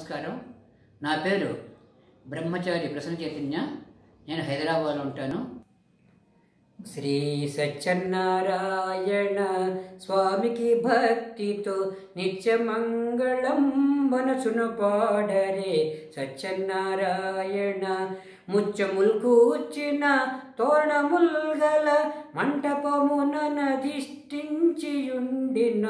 నమస్కారం నా పేరు బ్రహ్మచారి ప్రసన్న చైతన్య నేను హైదరాబాద్లో ఉంటాను శ్రీ సత్యనారాయణ స్వామికి భక్తితో నిత్యమంగళం మనసును పాడరే సత్యనారాయణ ముత్యముల్ కూర్చిన తోరణముల్గల మంటపమున నధిష్ఠించియుండిన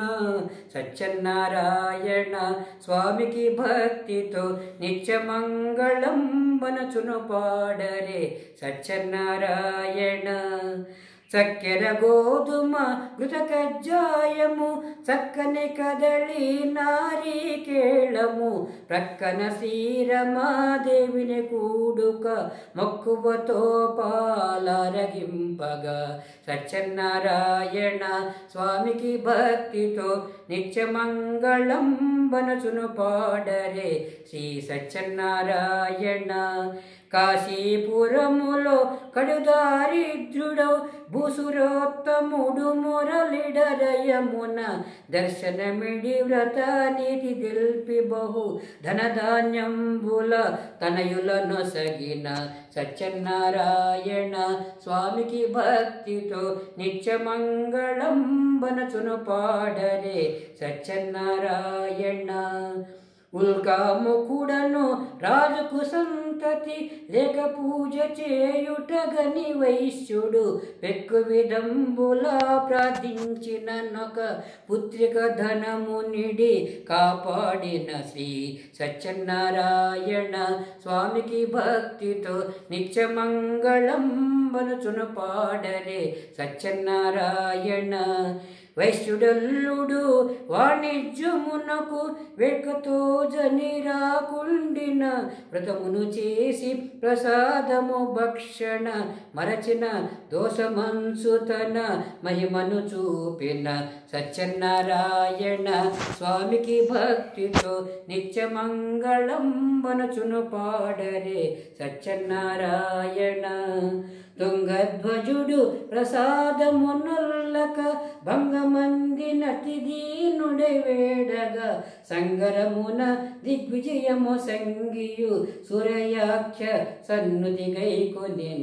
సత్యనారాయణ స్వామికి భక్తితో నిత్యమంగళం మనసును పాడరే సత్యనారాయణ చక్కెర గోధుమ ఘృతకజ్జాయము చక్కని కదళి నారీకేళము ప్రక్కన శ్రీరమాదేవిని కూడుక మొక్కువతో పాలరగింపగా సత్యనారాయణ స్వామికి భక్తితో నిత్యమంగళం బనసును పాడరే శ్రీ సత్యనారాయణ కాశీపురములో కడుదారిద్రుడౌ భూసురోత్తముడు మురళిడరయమున దర్శనమిడి వ్రతానిధి దిల్పి బహు ధనధాన్యంబుల తనయులను సగిన సత్యనారాయణ స్వామికి భక్తితో నిత్యమంగళం బనచును పాడరే సత్యనారాయణ ఉల్కాముకుడను రాజుకు సంతతి లేక పూజ చేయుటగని వైశ్యుడు పెక్కు విధంబులా ప్రార్థించిన నొక పుత్రిక ధనమునిడి కాపాడిన శ్రీ సత్యనారాయణ స్వామికి భక్తితో నిత్యమంగళం బనుచును పాడరే సత్యనారాయణ వైశ్యుడల్లుడు వాణిజ్యమునకు వెక్కతో జని రాకుండిన వ్రతమును చేసి ప్రసాదము భక్షణ మరచిన దోషమంచు తన మహిమను చూపిన సత్యనారాయణ స్వామికి భక్తితో నిత్యమంగళం వనచును పాడరే సత్యనారాయణ తుంగధ్వజుడు ప్రసాదమునొల్లక భంగమంది నతి దీనుడై వేడగా సంగరమున దిగ్విజయము సంగియు సురయాఖ్య సన్నుతి గైకొనిన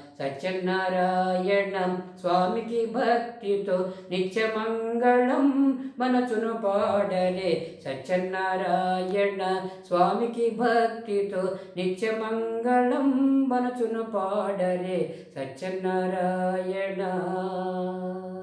సత్యనారాయణ స్వామికి భక్తితో నిత్యమంగళం మనచును పాడలే సత్యనారాయణ స్వామికి భక్తితో నిత్యమంగళం మనచును పాడలే సత్యనారాయణ